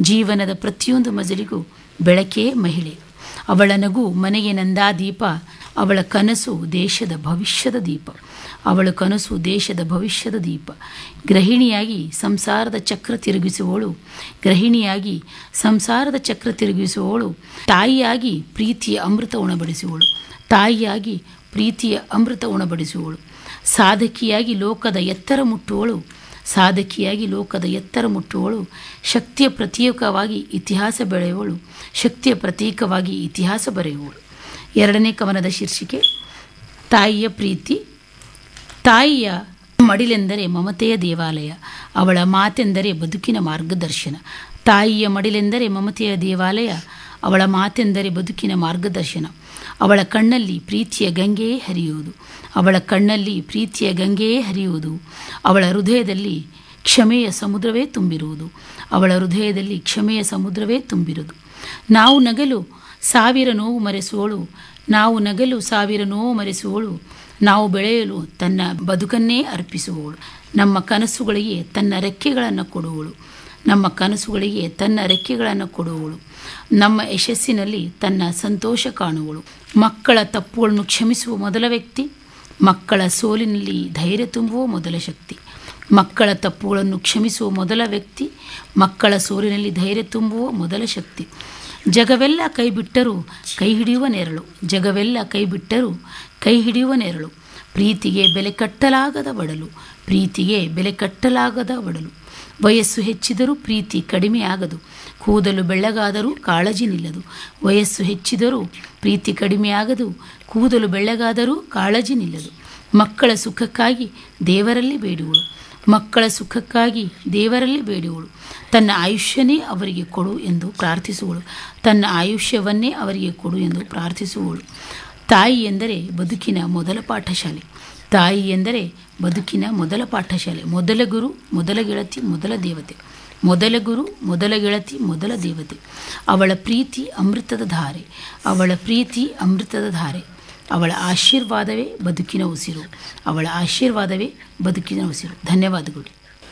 ಜೀವನದ ಪ್ರತಿಯೊಂದು ಮಜಲಿಗೂ ಬೆಳಕೇ ಮಹಿಳೆ ಅವಳ ನಗು ಮನೆಗೆ ನಂದಾದೀಪ ಅವಳ ಕನಸು ದೇಶದ ಭವಿಷ್ಯದ ದೀಪ ಅವಳ ಕನಸು ದೇಶದ ಭವಿಷ್ಯದ ದೀಪ ಗೃಹಿಣಿಯಾಗಿ ಸಂಸಾರದ ಚಕ್ರ ತಿರುಗಿಸುವವಳು ಗೃಹಿಣಿಯಾಗಿ ಸಂಸಾರದ ಚಕ್ರ ತಿರುಗಿಸುವವಳು ತಾಯಿಯಾಗಿ ಪ್ರೀತಿಯ ಅಮೃತ ಉಣಬಡಿಸುವವಳು ತಾಯಿಯಾಗಿ ಪ್ರೀತಿಯ ಅಮೃತ ಉಣಬಡಿಸುವವಳು ಸಾಧಕಿಯಾಗಿ ಲೋಕದ ಎತ್ತರ ಮುಟ್ಟುವಳು ಸಾಧಕಿಯಾಗಿ ಲೋಕದ ಎತ್ತರ ಮುಟ್ಟುವಳು ಶಕ್ತಿಯ ಪ್ರತೀಕವಾಗಿ ಇತಿಹಾಸ ಬೆಳೆಯುವಳು ಶಕ್ತಿಯ ಪ್ರತೀಕವಾಗಿ ಇತಿಹಾಸ ಬರೆಯುವಳು ಎರಡನೇ ಕವನದ ಶೀರ್ಷಿಕೆ ತಾಯಿಯ ಪ್ರೀತಿ ತಾಯಿಯ ಮಡಿಲೆಂದರೆ ಮಮತೆಯ ದೇವಾಲಯ ಅವಳ ಮಾತೆಂದರೆ ಬದುಕಿನ ಮಾರ್ಗದರ್ಶನ ತಾಯಿಯ ಮಡಿಲೆಂದರೆ ಮಮತೆಯ ದೇವಾಲಯ ಅವಳ ಮಾತೆಂದರೆ ಬದುಕಿನ ಮಾರ್ಗದರ್ಶನ ಅವಳ ಕಣ್ಣಲ್ಲಿ ಪ್ರೀತಿಯ ಗಂಗೆಯೇ ಹರಿಯುವುದು ಅವಳ ಕಣ್ಣಲ್ಲಿ ಪ್ರೀತಿಯ ಗಂಗೆಯೇ ಹರಿಯುವುದು ಅವಳ ಹೃದಯದಲ್ಲಿ ಕ್ಷಮೆಯ ಸಮುದ್ರವೇ ತುಂಬಿರುವುದು ಅವಳ ಹೃದಯದಲ್ಲಿ ಕ್ಷಮೆಯ ಸಮುದ್ರವೇ ತುಂಬಿರುವುದು ನಾವು ನಗಲು ಸಾವಿರ ನೋವು ಮರೆಸುವಳು ನಾವು ನಗಲು ಸಾವಿರ ನೋವು ಮರೆಸುವಳು ನಾವು ಬೆಳೆಯಲು ತನ್ನ ಬದುಕನ್ನೇ ಅರ್ಪಿಸುವವಳು ನಮ್ಮ ಕನಸುಗಳಿಗೆ ತನ್ನ ರೆಕ್ಕೆಗಳನ್ನು ಕೊಡುವಳು ನಮ್ಮ ಕನಸುಗಳಿಗೆ ತನ್ನ ರೆಕ್ಕೆಗಳನ್ನು ಕೊಡುವವಳು ನಮ್ಮ ಯಶಸ್ಸಿನಲ್ಲಿ ತನ್ನ ಸಂತೋಷ ಕಾಣುವಳು ಮಕ್ಕಳ ತಪ್ಪುಗಳನ್ನು ಕ್ಷಮಿಸುವ ಮೊದಲ ವ್ಯಕ್ತಿ ಮಕ್ಕಳ ಸೋಲಿನಲ್ಲಿ ಧೈರ್ಯ ತುಂಬುವ ಮೊದಲ ಶಕ್ತಿ ಮಕ್ಕಳ ತಪ್ಪುಗಳನ್ನು ಕ್ಷಮಿಸುವ ಮೊದಲ ವ್ಯಕ್ತಿ ಮಕ್ಕಳ ಸೋಲಿನಲ್ಲಿ ಧೈರ್ಯ ತುಂಬುವ ಮೊದಲ ಶಕ್ತಿ ಜಗವೆಲ್ಲ ಕೈ ಬಿಟ್ಟರೂ ಕೈ ಹಿಡಿಯುವ ನೆರಳು ಜಗವೆಲ್ಲ ಕೈ ಬಿಟ್ಟರೂ ಕೈ ಹಿಡಿಯುವ ನೆರಳು ಪ್ರೀತಿಗೆ ಬೆಲೆ ಕಟ್ಟಲಾಗದ ಒಡಲು ಪ್ರೀತಿಗೆ ಬೆಲೆ ಕಟ್ಟಲಾಗದ ಒಡಲು ವಯಸ್ಸು ಹೆಚ್ಚಿದರೂ ಪ್ರೀತಿ ಕಡಿಮೆ ಆಗದು ಕೂದಲು ಬೆಳ್ಳಗಾದರೂ ಕಾಳಜಿ ನಿಲ್ಲದು ವಯಸ್ಸು ಹೆಚ್ಚಿದರೂ ಪ್ರೀತಿ ಕಡಿಮೆಯಾಗದು ಕೂದಲು ಬೆಳ್ಳಗಾದರೂ ಕಾಳಜಿ ನಿಲ್ಲದು ಮಕ್ಕಳ ಸುಖಕ್ಕಾಗಿ ದೇವರಲ್ಲಿ ಬೇಡುವಳು ಮಕ್ಕಳ ಸುಖಕ್ಕಾಗಿ ದೇವರಲ್ಲಿ ಬೇಡುವಳು ತನ್ನ ಆಯುಷ್ಯನೇ ಅವರಿಗೆ ಕೊಡು ಎಂದು ಪ್ರಾರ್ಥಿಸುವಳು ತನ್ನ ಆಯುಷ್ಯವನ್ನೇ ಅವರಿಗೆ ಕೊಡು ಎಂದು ಪ್ರಾರ್ಥಿಸುವಳು ತಾಯಿ ಎಂದರೆ ಬದುಕಿನ ಮೊದಲ ಪಾಠಶಾಲೆ ತಾಯಿ ಎಂದರೆ ಬದುಕಿನ ಮೊದಲ ಪಾಠಶಾಲೆ ಮೊದಲ ಗುರು ಮೊದಲ ಗೆಳತಿ ಮೊದಲ ದೇವತೆ ಮೊದಲ ಗುರು ಮೊದಲ ಗೆಳತಿ ಮೊದಲ ದೇವತೆ ಅವಳ ಪ್ರೀತಿ ಅಮೃತದ ಧಾರೆ ಅವಳ ಪ್ರೀತಿ ಅಮೃತದ ಧಾರೆ ಅವಳ ಆಶೀರ್ವಾದವೇ ಬದುಕಿನ ಉಸಿರು ಅವಳ ಆಶೀರ್ವಾದವೇ ಬದುಕಿನ ಉಸಿರು ಧನ್ಯವಾದಗಳು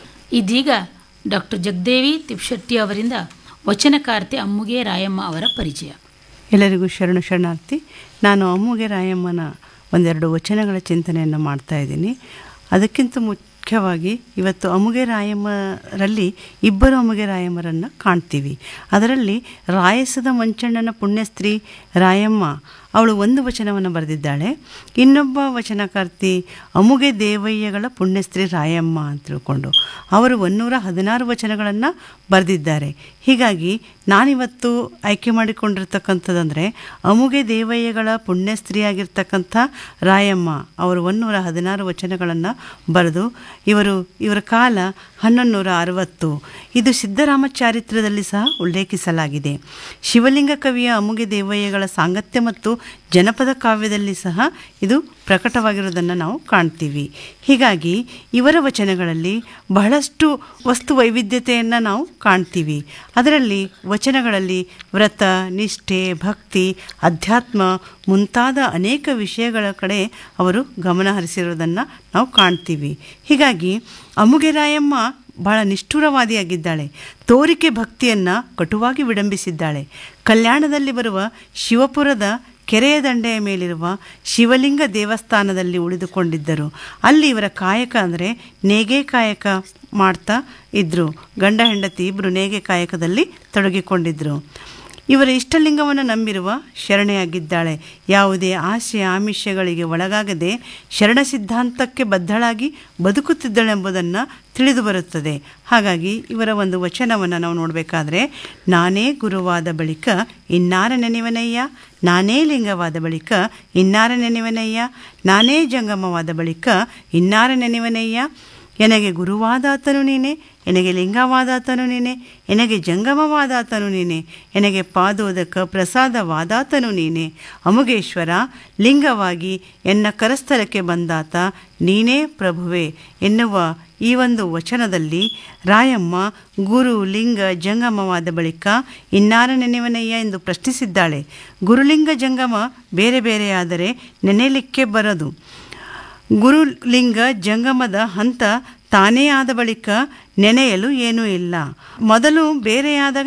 ಇದೀಗ ಡಾಕ್ಟರ್ ಜಗದೇವಿ ತಿಪ್ಶೆಟ್ಟಿ ಅವರಿಂದ ವಚನಕಾರ್ತೆ ಅಮ್ಮುಗೆ ರಾಯಮ್ಮ ಅವರ ಪರಿಚಯ ಎಲ್ಲರಿಗೂ ಶರಣು ಶರಣಾರ್ಥಿ ನಾನು ಅಮ್ಮುಗೆ ರಾಯಮ್ಮನ ಒಂದೆರಡು ವಚನಗಳ ಚಿಂತನೆಯನ್ನು ಮಾಡ್ತಾ ಇದ್ದೀನಿ ಅದಕ್ಕಿಂತ ಮುಖ್ಯವಾಗಿ ಇವತ್ತು ಅಮುಗೆ ರಾಯಮ್ಮರಲ್ಲಿ ಇಬ್ಬರು ಅಮುಗೆ ರಾಯಮ್ಮರನ್ನು ಕಾಣ್ತೀವಿ ಅದರಲ್ಲಿ ರಾಯಸದ ಮಂಚಣ್ಣನ ಪುಣ್ಯಸ್ತ್ರೀ ರಾಯಮ್ಮ ಅವಳು ಒಂದು ವಚನವನ್ನು ಬರೆದಿದ್ದಾಳೆ ಇನ್ನೊಬ್ಬ ವಚನಕಾರ್ತಿ ಅಮುಗೆ ದೇವಯ್ಯಗಳ ಪುಣ್ಯಸ್ತ್ರೀ ರಾಯಮ್ಮ ಅಂತ ತಿಳ್ಕೊಂಡು ಅವರು ಒನ್ನೂರ ಹದಿನಾರು ವಚನಗಳನ್ನು ಬರೆದಿದ್ದಾರೆ ಹೀಗಾಗಿ ನಾನಿವತ್ತು ಆಯ್ಕೆ ಮಾಡಿಕೊಂಡಿರ್ತಕ್ಕಂಥದ್ದಂದರೆ ಅಮುಗೆ ದೇವಯ್ಯಗಳ ಪುಣ್ಯಸ್ತ್ರೀಯಾಗಿರ್ತಕ್ಕಂಥ ರಾಯಮ್ಮ ಅವರು ಒನ್ನೂರ ಹದಿನಾರು ವಚನಗಳನ್ನು ಬರೆದು ಇವರು ಇವರ ಕಾಲ ಹನ್ನೊಂದು ನೂರ ಅರವತ್ತು ಇದು ಸಿದ್ದರಾಮ ಚಾರಿತ್ರದಲ್ಲಿ ಸಹ ಉಲ್ಲೇಖಿಸಲಾಗಿದೆ ಶಿವಲಿಂಗ ಕವಿಯ ಅಮುಗೆ ದೇವಯ್ಯಗಳ ಸಾಂಗತ್ಯ ಮತ್ತು ಜನಪದ ಕಾವ್ಯದಲ್ಲಿ ಸಹ ಇದು ಪ್ರಕಟವಾಗಿರೋದನ್ನು ನಾವು ಕಾಣ್ತೀವಿ ಹೀಗಾಗಿ ಇವರ ವಚನಗಳಲ್ಲಿ ಬಹಳಷ್ಟು ವಸ್ತು ವೈವಿಧ್ಯತೆಯನ್ನು ನಾವು ಕಾಣ್ತೀವಿ ಅದರಲ್ಲಿ ವಚನಗಳಲ್ಲಿ ವ್ರತ ನಿಷ್ಠೆ ಭಕ್ತಿ ಅಧ್ಯಾತ್ಮ ಮುಂತಾದ ಅನೇಕ ವಿಷಯಗಳ ಕಡೆ ಅವರು ಗಮನ ಹರಿಸಿರೋದನ್ನು ನಾವು ಕಾಣ್ತೀವಿ ಹೀಗಾಗಿ ಅಮುಗೆರಾಯಮ್ಮ ಬಹಳ ನಿಷ್ಠುರವಾದಿಯಾಗಿದ್ದಾಳೆ ತೋರಿಕೆ ಭಕ್ತಿಯನ್ನು ಕಟುವಾಗಿ ವಿಡಂಬಿಸಿದ್ದಾಳೆ ಕಲ್ಯಾಣದಲ್ಲಿ ಬರುವ ಶಿವಪುರದ ಕೆರೆಯ ದಂಡೆಯ ಮೇಲಿರುವ ಶಿವಲಿಂಗ ದೇವಸ್ಥಾನದಲ್ಲಿ ಉಳಿದುಕೊಂಡಿದ್ದರು ಅಲ್ಲಿ ಇವರ ಕಾಯಕ ಅಂದರೆ ನೇಗೆ ಕಾಯಕ ಮಾಡ್ತಾ ಇದ್ದರು ಗಂಡ ಹೆಂಡತಿ ಇಬ್ಬರು ನೇಗೆ ಕಾಯಕದಲ್ಲಿ ತೊಡಗಿಕೊಂಡಿದ್ದರು ಇವರ ಇಷ್ಟಲಿಂಗವನ್ನು ನಂಬಿರುವ ಶರಣೆಯಾಗಿದ್ದಾಳೆ ಯಾವುದೇ ಆಸೆ ಆಮಿಷಗಳಿಗೆ ಒಳಗಾಗದೆ ಶರಣ ಸಿದ್ಧಾಂತಕ್ಕೆ ಬದ್ಧಳಾಗಿ ಬದುಕುತ್ತಿದ್ದಳೆಂಬುದನ್ನು ತಿಳಿದು ಬರುತ್ತದೆ ಹಾಗಾಗಿ ಇವರ ಒಂದು ವಚನವನ್ನು ನಾವು ನೋಡಬೇಕಾದ್ರೆ ನಾನೇ ಗುರುವಾದ ಬಳಿಕ ಇನ್ನಾರ ನೆನೆವನಯ್ಯ ನಾನೇ ಲಿಂಗವಾದ ಬಳಿಕ ಇನ್ನಾರ ನೆನೆವನಯ್ಯ ನಾನೇ ಜಂಗಮವಾದ ಬಳಿಕ ಇನ್ನಾರ ನೆನೆವನಯ್ಯ ಎನಗೆ ಗುರುವಾದಾತನು ನೀನೆ ಎನಗೆ ಲಿಂಗವಾದಾತನು ನೀನೆ ಎನಗೆ ಜಂಗಮವಾದಾತನು ನೀನೆ ಎನಗೆ ಪಾದೋದಕ ಪ್ರಸಾದವಾದಾತನು ನೀನೆ ಅಮುಗೇಶ್ವರ ಲಿಂಗವಾಗಿ ಎನ್ನ ಕರಸ್ಥಲಕ್ಕೆ ಬಂದಾತ ನೀನೇ ಪ್ರಭುವೆ ಎನ್ನುವ ಈ ಒಂದು ವಚನದಲ್ಲಿ ರಾಯಮ್ಮ ಗುರು ಲಿಂಗ ಜಂಗಮವಾದ ಬಳಿಕ ಇನ್ನಾರ ನೆನೆವನಯ್ಯ ಎಂದು ಪ್ರಶ್ನಿಸಿದ್ದಾಳೆ ಗುರುಲಿಂಗ ಜಂಗಮ ಬೇರೆ ಬೇರೆಯಾದರೆ ನೆನೆಯಲಿಕ್ಕೆ ಬರದು ಗುರುಲಿಂಗ ಜಂಗಮದ ಹಂತ ತಾನೇ ಆದ ಬಳಿಕ ನೆನೆಯಲು ಏನೂ ಇಲ್ಲ ಮೊದಲು ಬೇರೆಯಾದಾಗ